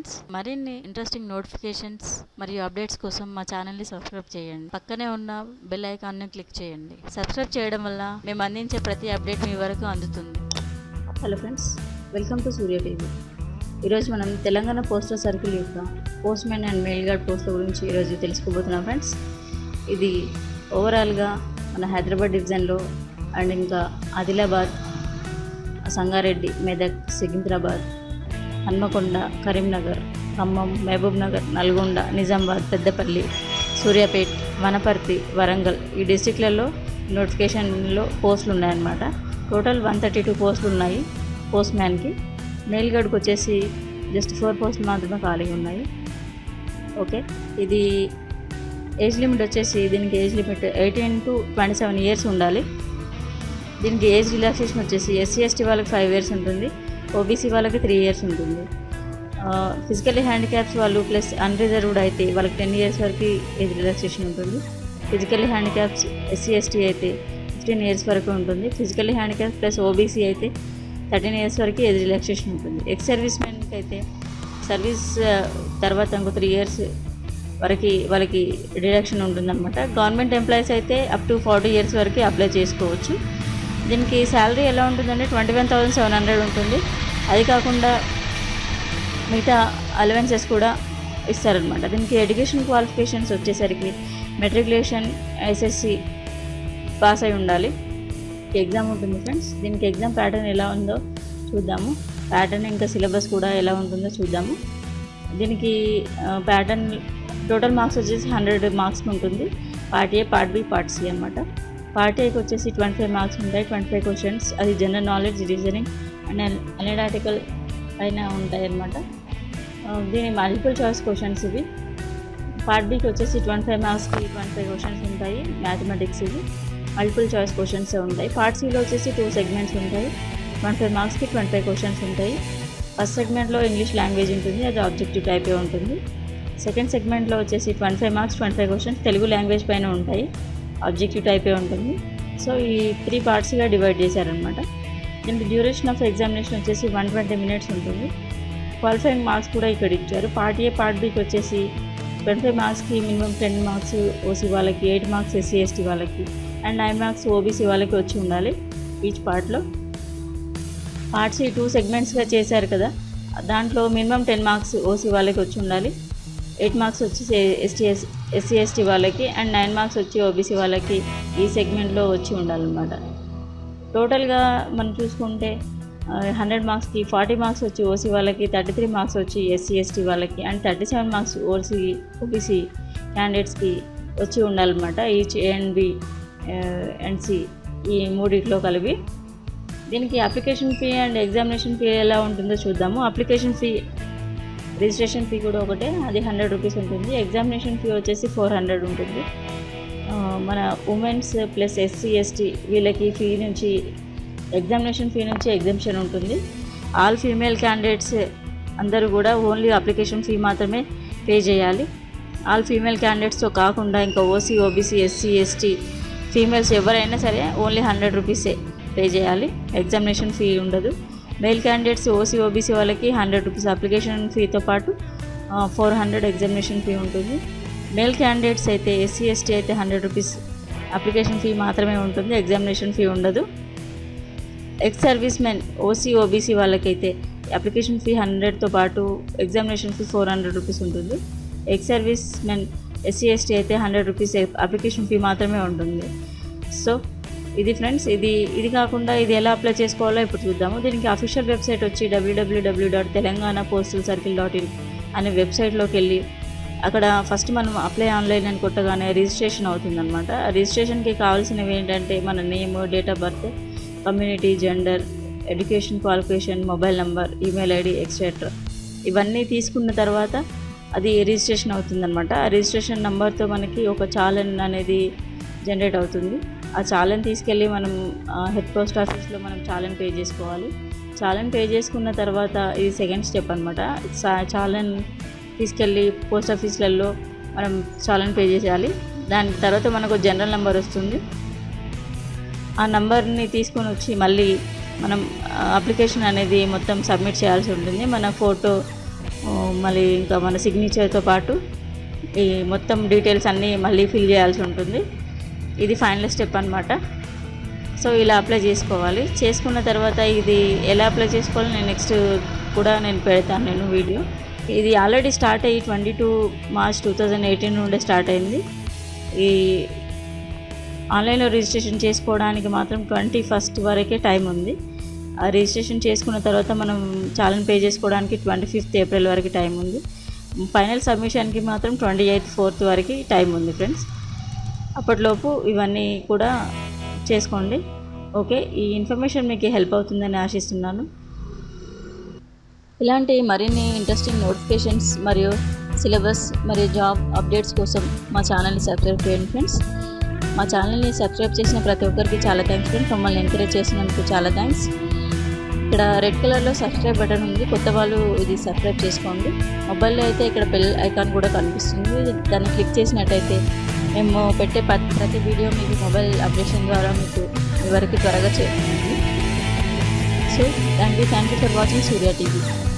friends మరిన్ని interesting notifications మరియు updates కోసం మా ఛానల్ని సబ్స్క్రైబ్ చేయండి పక్కనే ఉన్న బెల్ ఐకాన్ని క్లిక్ చేయండి సబ్స్క్రైబ్ చేయడం వల్ల మేము అందించే ప్రతి అప్డేట్ మీ వరకు అందుతుంది hello friends welcome to Surya TV ఈరోజు మనం తెలంగాణ పోస్టల్ సర్కిల్ యొక్క postman and mail guard పోస్టుల గురించి ఈరోజు తెలుసుకోబోతున్నాం ఫ్రెండ్స్ ఇది ఓవరాల్గా మన హైదరాబాద్ డివిజన్లో అండ్ ఇంకా ఆదిలాబాద్ సంగారెడ్డి మెదక్ సికింద్రాబాద్ హన్మకొండ కరీంనగర్ ఖమ్మం మహబూబ్ నగర్ నల్గొండ నిజామాబాద్ పెద్దపల్లి సూర్యాపేట్ వనపర్తి వరంగల్ ఈ డిస్టిక్లలో నోటిఫికేషన్లో పోస్టులు ఉన్నాయన్నమాట టోటల్ వన్ థర్టీ టూ పోస్టులు ఉన్నాయి పోస్ట్ మ్యాన్కి మెయిల్ గార్డ్కి వచ్చేసి జస్ట్ ఫోర్ పోస్టులు మాత్రమే ఖాళీగా ఉన్నాయి ఓకే ఇది ఏజ్ లిమిట్ వచ్చేసి దీనికి age limit eighteen to twenty seven years ఉండాలి దీనికి ఏజ్ రిలాక్సేషన్ వచ్చేసి ఎస్సీ ఎస్టీ వాళ్ళకి ఫైవ్ ఇయర్స్ ఉంటుంది ఓబీసీ వాళ్ళకి త్రీ ఇయర్స్ ఉంటుంది ఫిజికల్లీ హ్యాండిక్యాప్స్ వాళ్ళు ప్లస్ అన్రిజర్వ్డ్ అయితే వాళ్ళకి టెన్ ఇయర్స్ వరకు ఏజ్ రిలాక్సేషన్ ఉంటుంది ఫిజికల్లీ హ్యాండిక్యాప్స్ ఎస్సీ ఎస్టీ అయితే ఫిఫ్టీన్ ఇయర్స్ వరకు ఉంటుంది ఫిజికల్లీ హ్యాండిక్యాప్స్ ప్లస్ ఓబీసీ అయితే థర్టీన్ ఇయర్స్ వరకు ఏజ్ రిలాక్సేషన్ ఉంటుంది ఎక్స్ సర్వీస్ మెన్కి అయితే సర్వీస్ తర్వాత ఇంకో త్రీ ఇయర్స్ వరకు వాళ్ళకి డిడక్షన్ ఉంటుందన్నమాట గవర్నమెంట్ ఎంప్లాయీస్ అయితే అప్ టు ఫార్టీ ఇయర్స్ వరకు అప్లై చేసుకోవచ్చు దీనికి శాలరీ ఎలా ఉంటుందంటే twenty one thousand seven hundred ఉంటుంది అది కాకుండా మిగతా అలవెన్సెస్ కూడా ఇస్తారనమాట దీనికి ఎడ్యుకేషన్ క్వాలిఫికేషన్స్ వచ్చేసరికి మెట్రికులేషన్ ఎస్ఎస్సి పాస్ అయి ఉండాలి ఎగ్జామ్ ఉంటుంది ఫ్రెండ్స్ దీనికి ఎగ్జామ్ ప్యాటర్న్ ఎలా ఉందో చూద్దాము ప్యాటర్న్ ఇంకా సిలబస్ కూడా ఎలా ఉంటుందో చూద్దాము దీనికి ప్యాటర్న్ టోటల్ మార్క్స్ వచ్చేసి హండ్రెడ్ మార్క్స్ ఉంటుంది part A part B part C అనమాట పార్ట్ ఏకి వచ్చేసి ట్వంటీ ఫైవ్ మార్క్స్ ఉంటాయి ట్వంటీ ఫైవ్ క్వశ్చన్స్ అది general knowledge reasoning and analytical పైన ఉంటాయి అనమాట దీని మల్టిపుల్ చాయిస్ క్వశ్చన్స్ ఇవి పార్ట్ బికి వచ్చేసి ట్వంటీ ఫైవ్ మార్క్స్కి ట్వంటీ ఫైవ్ క్వశ్చన్స్ ఉంటాయి మ్యాథమెటిక్స్ ఇవి మల్టిపుల్ చాయిస్ క్వశ్చన్స్ ఉంటాయి పార్ట్ సిలో వచ్చేసి టూ సెగ్మెంట్స్ ఉంటాయి ట్వంటీ ఫైవ్ మార్క్స్కి ట్వంటీ ఫైవ్ క్వశ్చన్స్ ఉంటాయి ఫస్ట్ సెగ్మెంట్లో ఇంగ్లీష్ లాంగ్వేజ్ ఉంటుంది అది ఆబ్జెక్టివ్ టైపే ఉంటుంది సెకండ్ సెగ్మెంట్లో వచ్చేసి twenty five marks twenty five questions Telugu language పైన ఉంటాయి ఆబ్జెక్టివ్ టైపే ఉంటుంది సో ఈ త్రీ పార్ట్స్గా డివైడ్ చేశారనమాట దీనికి డ్యూరేషన్ ఆఫ్ ఎగ్జామినేషన్ వచ్చేసి వన్ ట్వంటీ మినిట్స్ ఉంటుంది క్వాలిఫైయింగ్ మార్క్స్ కూడా ఇక్కడ ఇచ్చారు పార్ట్ ఏ పార్ట్ బికి వచ్చేసి ట్వంటీ ఫైవ్ మార్క్స్కి మినిమం టెన్ మార్క్స్ ఓసీ వాళ్ళకి ఎయిట్ మార్క్స్ ఎస్సీ ఎస్టీ వాళ్ళకి అండ్ నైన్ మార్క్స్ ఓబీసీ వాళ్ళకి వచ్చి ఉండాలి ఈచ్ పార్ట్లో పార్ట్స్ ఈ టూ సెగ్మెంట్స్గా చేశారు కదా దాంట్లో మినిమం టెన్ మార్క్స్ ఓసీ వాళ్ళకి వచ్చి ఉండాలి ఎయిట్ మార్క్స్ వచ్చి ఎస్టీ ఎస్ ఎస్సీ ఎస్టీ వాళ్ళకి అండ్ నైన్ మార్క్స్ వచ్చి ఓబీసీ వాళ్ళకి ఈ సెగ్మెంట్లో వచ్చి ఉండాలన్నమాట టోటల్గా మనం చూసుకుంటే హండ్రెడ్ మార్క్స్కి ఫార్టీ మార్క్స్ వచ్చి ఓసీ వాళ్ళకి థర్టీ త్రీ మార్క్స్ వచ్చి ఎస్సీ ఎస్టీ వాళ్ళకి and thirty seven marks OC OBC క్యాండిడేట్స్కి వచ్చి ఉండాలన్నమాట each and B and C ఈ మూడిట్లో కలిపి దీనికి application fee and examination fee ఎలా ఉంటుందో చూద్దాము అప్లికేషన్ ఫీ రిజిస్ట్రేషన్ ఫీ కూడా ఒకటే అది హండ్రెడ్ రూపీస్ ఉంటుంది ఎగ్జామినేషన్ ఫీ వచ్చేసి ఫోర్ హండ్రెడ్ ఉంటుంది మన ఉమెన్స్ ప్లస్ ఎస్సీ ఎస్టీ వీళ్ళకి ఫీ నుంచి ఎగ్జామినేషన్ ఫీ నుంచి ఎగ్జామ్షన్ ఉంటుంది ఆల్ ఫీమేల్ క్యాండిడేట్స్ అందరూ కూడా ఓన్లీ అప్లికేషన్ ఫీ మాత్రమే పే చేయాలి ఆల్ ఫీమేల్ క్యాండిడేట్స్తో కాకుండా ఇంకా OC OBC SC ST females ఎవరైనా సరే ఓన్లీ హండ్రెడ్ రూపీసే పే చేయాలి ఎగ్జామినేషన్ ఫీ ఉండదు మెయిల్ క్యాండిడేట్స్ ఓసీ ఓబీసీ వాళ్ళకి హండ్రెడ్ రూపీస్ అప్లికేషన్ ఫీతో పాటు ఫోర్ హండ్రెడ్ ఎగ్జామినేషన్ ఫీ ఉంటుంది మేల్ క్యాండిడేట్స్ అయితే ఎస్సీ ఎస్టీ అయితే హండ్రెడ్ రూపీస్ అప్లికేషన్ ఫీ మాత్రమే ఉంటుంది ఎగ్జామినేషన్ ఫీ ఉండదు ex service men OC OBC వాళ్ళకైతే అప్లికేషన్ ఫీ హండ్రెడ్తో పాటు examination fee four hundred rupees ఉంటుంది ex service men SC ST అయితే హండ్రెడ్ రూపీస్ అప్లికేషన్ ఫీ మాత్రమే ఉంటుంది సో ఇది ఫ్రెండ్స్ ఇది ఇది కాకుండా ఇది ఎలా అప్లై చేసుకోవాలో ఇప్పుడు చూద్దాము దీనికి అఫీషియల్ వెబ్సైట్ వచ్చి W W W dot Telangana postal circle dot in అనే వెబ్సైట్లోకి వెళ్ళి అక్కడ ఫస్ట్ మనం అప్లై ఆన్లైన్ అని కొట్టగానే రిజిస్ట్రేషన్ అవుతుందన్నమాట రిజిస్ట్రేషన్కి కావాల్సినవి ఏంటంటే మన name date of birth community gender education qualification mobile number email ID etcetera ఇవన్నీ తీసుకున్న తర్వాత అది రిజిస్ట్రేషన్ అవుతుందన్నమాట ఆ రిజిస్ట్రేషన్ నెంబర్తో మనకి ఒక చాలన్ అనేది జనరేట్ అవుతుంది ఆ చాలన్ తీసుకెళ్ళి మనం హెడ్ పోస్ట్ ఆఫీస్లో మనం చాలన్ పే చేసుకోవాలి చాలన్ పే చేసుకున్న తర్వాత ఇది సెకండ్ స్టెప్ అనమాట చాలన్ తీసుకెళ్ళి పోస్ట్ ఆఫీస్లలో మనం చాలన్ పే చేసేయాలి దాని తర్వాత మనకు జనరల్ నెంబర్ వస్తుంది ఆ నంబర్ని తీసుకొని వచ్చి మళ్ళీ మనం అప్లికేషన్ అనేది మొత్తం సబ్మిట్ చేయాల్సి ఉంటుంది మన ఫోటో ఆ, మళ్ళీ ఇంకా మన సిగ్నేచర్తో పాటు ఈ మొత్తం డీటెయిల్స్ అన్నీ మళ్ళీ ఫిల్ చేయాల్సి ఉంటుంది ఇది ఫైనల్ స్టెప్ అనమాట సో ఇలా అప్లై చేసుకోవాలి చేసుకున్న తర్వాత ఇది ఎలా అప్లై చేసుకోవాలో నేను నెక్స్ట్ కూడా నేను పెడతాను నేను వీడియో ఇది ఆల్రెడీ స్టార్ట్ అయ్యి twenty two March two thousand eighteen నుండే స్టార్ట్ అయింది ఈ ఆన్లైన్లో రిజిస్ట్రేషన్ చేసుకోవడానికి మాత్రం ట్వంటీ ఫస్ట్ వరకే టైం ఉంది ఆ రిజిస్ట్రేషన్ చేసుకున్న తర్వాత మనం చాలన్ పే చేసుకోవడానికి ట్వంటీ ఫిఫ్త్ ఏప్రిల్ వరకు టైం ఉంది ఫైనల్ సబ్మిషన్కి మాత్రం ట్వంటీ ఎయిత్ ఫోర్త్ వరకు టైం ఉంది ఫ్రెండ్స్ అప్పటిలోపు ఇవన్నీ కూడా చేసుకోండి ఓకే ఈ ఇన్ఫర్మేషన్ మీకు హెల్ప్ అవుతుందని ఆశిస్తున్నాను ఇలాంటి మరిన్ని ఇంట్రెస్టింగ్ నోటిఫికేషన్స్ మరియు సిలబస్ మరియు జాబ్ అప్డేట్స్ కోసం మా ఛానల్ని సబ్స్క్రైబ్ చేయండి ఫ్రెండ్స్ మా ఛానల్ని సబ్స్క్రైబ్ చేసిన ప్రతి ఒక్కరికి చాలా థ్యాంక్స్ ఫ్రెండ్స్ మమ్మల్ని ఎంకరేజ్ చేసినందుకు చాలా థ్యాంక్స్ ఇక్కడ రెడ్ కలర్లో సబ్స్క్రైబ్ బటన్ ఉంది కొత్త వాళ్ళు ఇది సబ్స్క్రైబ్ చేసుకోండి మొబైల్లో అయితే ఇక్కడ బెల్ ఐకాన్ కూడా కనిపిస్తుంది దాన్ని క్లిక్ చేసినట్టయితే మేము పెట్టే ప్రతి ప్రతి వీడియో మీకు మొబైల్ అప్డేషన్ ద్వారా మీకు మీ వరకు త్వరగా చేరుతుంది so thank you thank you for watching Surya TV